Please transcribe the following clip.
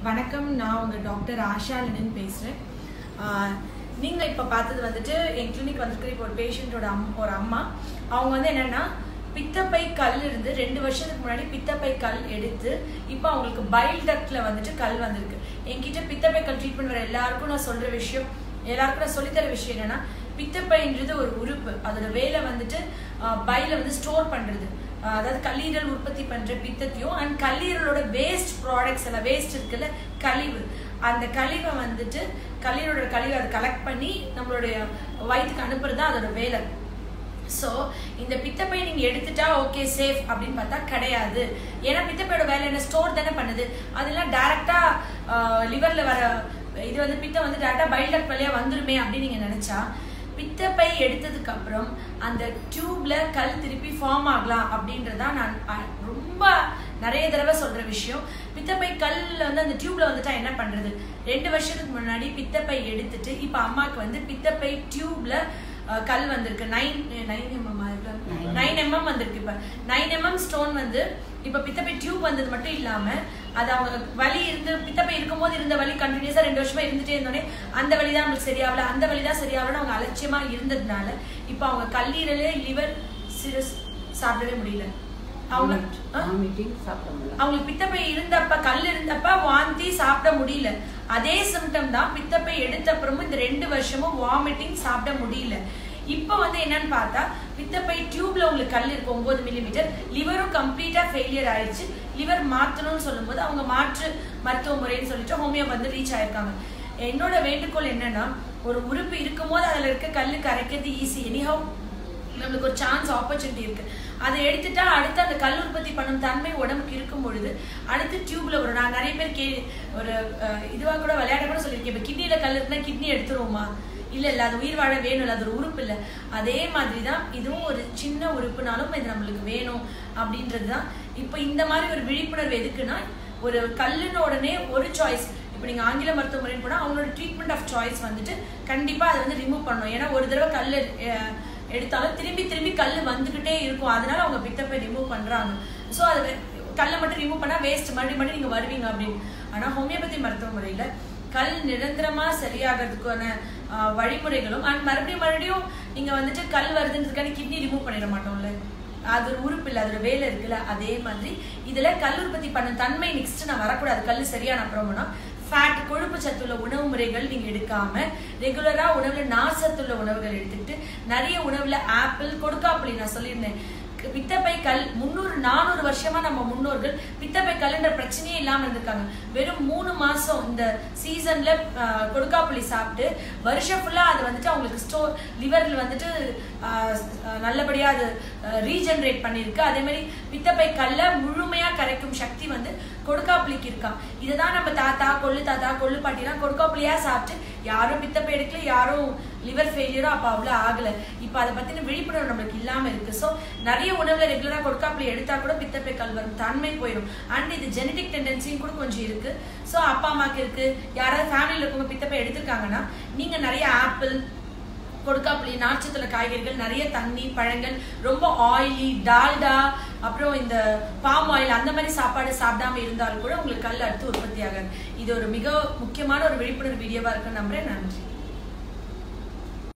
வணக்கம் நான் உங்கள் டாக்டர் ஆஷா லெனின் பேசுகிறேன் நீங்கள் இப்போ பார்த்தது வந்துட்டு என் கிளினிக் வந்திருக்கிற இப்போ ஒரு பேஷண்ட்டோட அம் ஒரு அம்மா அவங்க வந்து என்னென்னா பித்தப்பை கல் இருந்து ரெண்டு வருஷத்துக்கு முன்னாடி பித்தப்பை கல் எடுத்து இப்போ அவங்களுக்கு பைல் டக்டில் வந்துட்டு கல் வந்திருக்கு என்கிட்ட பித்தப்பை கல் ட்ரீட்மெண்ட் வர எல்லாருக்கும் நான் சொல்கிற விஷயம் எல்லாருக்கும் நான் சொல்லித்தர விஷயம் என்னென்னா பித்தப்பைன்றது ஒரு உறுப்பு அதோட வேலை வந்துட்டு பைல வந்து ஸ்டோர் பண்ணுறது அதாவது கல்லீரல் உற்பத்தி பண்ற பித்தத்தையும் அண்ட் கல்லீரலோட வேஸ்ட் ப்ராடக்ட்ஸ் எல்லாம் வேஸ்ட் இருக்குல்ல கழிவு அந்த கழிவை வந்துட்டு கல்லீரலோட கழிவை அதை கலெக்ட் பண்ணி நம்மளுடைய வயிற்றுக்கு அனுப்புறது தான் அதோட வேலை ஸோ இந்த பித்தப்பை நீங்கள் எடுத்துட்டா ஓகே சேஃப் அப்படின்னு பார்த்தா கிடையாது ஏன்னா பித்தப்பையோட வேலை என்ன ஸ்டோர் தானே பண்ணுது அதெல்லாம் டேரெக்டாக லிவரில் வர இது வந்து பித்தம் வந்து டேரெக்டாக பைல்டக் வழியாக வந்துருமே அப்படின்னு நீங்கள் நினச்சா பித்தப்பை எடுத்ததுக்கு அப்புறம் அந்த டியூப்ல கல் திருப்பி ஃபார்ம் ஆகலாம் அப்படின்றதான் நான் ரொம்ப நிறைய தடவை சொல்ற விஷயம் பித்தப்பை கல்ல வந்து அந்த டியூப்ல வந்துட்டா என்ன பண்றது ரெண்டு வருஷத்துக்கு முன்னாடி பித்தப்பை எடுத்துட்டு இப்ப அம்மாக்கு வந்து பித்தப்பை டியூப்ல கல் வந்திருக்கு nine nine mm nine mm வந்திருக்கு இப்ப நைன் எம்எம் ஸ்டோன் வந்து இப்ப பித்தப்பை டியூப் வந்தது மட்டும் இல்லாம அது அவங்க வலி இருந்து பித்தப்பை இருக்கும்போது இருந்த வலி கண்டினியூஸா ரெண்டு வருஷமா இருந்துட்டே இருந்தோடனே அந்த வலி தான் அவங்களுக்கு சரியாகல அந்த வலி தான் சரியாகலன்னு அவங்க அலட்சியமா இருந்ததுனால இப்ப அவங்க கல்லீரலே லிவர் சிரஸ் சாப்பிடவே முடியல அவங்க அவங்களுக்கு பித்தப்பை இருந்தப்ப கல் இருந்தப்ப வாந்தி சாப்பிட முடியல அதே சிம்டம் தான் பித்தப்பை எடுத்த அப்புறமும் இந்த ரெண்டு வருஷமும் வாமிட்டிங் சாப்பிட முடியல இப்போ வந்து என்னன்னு பார்த்தா பித்தப்பை டியூப்ல உங்களுக்கு கல் இருக்கு ஒன்பது மில்லிமீட்டர் லிவரும் கம்ப்ளீட்டா ஃபெயிலியர் ஆயிடுச்சு லிவர் மாத்தணும்னு சொல்லும்போது அவங்க மாற்று மருத்துவ முறைன்னு சொல்லிட்டு ஹோமியோ வந்து ரீச் ஆயிருக்காங்க என்னோட வேண்டுகோள் என்னன்னா ஒரு உறுப்பு இருக்கும்போது அதுல இருக்க கல்லு கரைக்கிறது ஈஸி எனிஹவ் நம்மளுக்கு ஒரு சான்ஸ் ஆப்பர்ச்சுனிட்டி இருக்கு அதை எடுத்துட்டா அடுத்து அந்த கல் உற்பத்தி பண்ணும் தன்மை உடம்புக்கு இருக்கும் பொழுது அடுத்து டியூப்ல வரும் நான் நிறைய பேர் கே ஒரு இதுவா கூட விளையாட கூட சொல்லியிருக்கேன் இப்போ கிட்னியில கல் இருக்குன்னா கிட்னி எடுத்துருவோமா இல்ல இல்ல அது உயிர் வாழ வேணும் இல்ல அது ஒரு உறுப்பு இல்ல அதே மாதிரி தான் இதுவும் ஒரு சின்ன உறுப்புனாலும் இது நம்மளுக்கு வேணும் அப்படின்றது தான் இப்போ இந்த மாதிரி ஒரு விழிப்புணர்வு எதுக்குன்னா ஒரு கல்லுன்னு உடனே ஒரு சாய்ஸ் இப்போ நீங்கள் ஆங்கில மருத்துவ முறைன்னு போனால் அவங்களோட ட்ரீட்மெண்ட் ஆஃப் சாய்ஸ் வந்துட்டு கண்டிப்பாக அதை வந்து ரிமூவ் பண்ணணும் ஏன்னா ஒரு தடவை கல் எடுத்தாலும் திரும்பி திரும்பி கல் வந்துகிட்டே இருக்கும் அதனால அவங்க பித்தப்பை ரிமூவ் பண்றாங்க ஸோ அது கல்லை மட்டும் ரிமூவ் பண்ணா வேஸ்ட் மறுபடியும் மறுபடியும் நீங்க வருவீங்க அப்படின்னு ஆனா ஹோமியோபதி மருத்துவ முறையில கல் நிரந்தரமா சரியாகிறதுக்கான வழிமுறைகளும் அண்ட் மறுபடியும் மறுபடியும் நீங்க வந்துட்டு கல் வருதுன்றதுக்கான கிட்னி ரிமூவ் பண்ணிட மாட்டோம்ல அது ஒரு உறுப்பு இல்லை அதோட வேலை இருக்குல்ல அதே மாதிரி இதுல கல் உற்பத்தி பண்ண தன்மை நெக்ஸ்ட் நான் வரக்கூடாது கல் சரியான அப்புறம்னா ஃபேட் கொழுப்பு சத்துள்ள உணவு முறைகள் நீங்க எடுக்காம ரெகுலரா உணவுல நார்சத்துள்ள உணவுகள் எடுத்துக்கிட்டு நிறைய உணவுல ஆப்பிள் கொடுக்காப்புளி நான் சொல்லியிருந்தேன் பித்தப்பை கல் முந்நூறு நானூறு வருஷமா நம்ம முன்னோர்கள் பித்தப்பை கல்ன்ற பிரச்சனையே இல்லாம இருந்திருக்காங்க வெறும் மூணு மாசம் இந்த சீசன்ல கொடுக்காப்புளி சாப்பிட்டு வருஷம் ஃபுல்லா அது வந்துட்டு அவங்களுக்கு ஸ்டோர் லிவர்ல வந்துட்டு நல்லபடியா அது ரீஜெனரேட் பண்ணிருக்கு அதே மாதிரி பித்தப்பை கல்ல முழுமையா கரைக்கும் சக்தி வந்து கொடுக்காப்புளிக்கு இருக்கான் இதுதான் நம்ம தாத்தா கொள்ளு தாத்தா கொள்ளு பாட்டிலாம் கொடுக்காப்புளியா சாப்பிட்டு யாரும் பித்தப்பை எடுக்கல யாரும் லிவர் ஃபெயிலியரும் அப்போ அவ்வளோ ஆகல இப்போ அதை பத்தின விழிப்புணர்வு நம்மளுக்கு இல்லாம இருக்கு ஸோ நிறைய உணவுல ரெகுலரா கொடுக்காப்புளி எடுத்தா கூட பித்தப்பை கல் வரும் தன்மை போயிடும் அண்ட் இது ஜெனடிக் டெண்டன்சியும் கூட கொஞ்சம் இருக்கு ஸோ அப்பா அம்மாக்கு இருக்கு யாராவது ஃபேமிலியில் இருக்கவங்க பித்தப்பை எடுத்திருக்காங்கன்னா நீங்க நிறைய ஆப்பிள் கொடுக்காப்புளி நார்ச்சத்துல காய்கறிகள் நிறைய தண்ணி பழங்கள் ரொம்ப ஆயிலி டால்டா அப்புறம் இந்த பாம் ஆயில் அந்த மாதிரி சாப்பாடு சாப்பிடாம இருந்தாலும் கூட உங்களுக்கு கல் அடுத்து உற்பத்தி ஆகாது இது ஒரு மிக முக்கியமான ஒரு விழிப்புணர்வு வீடியோவா இருக்குன்னு நம்புறேன் நன்றி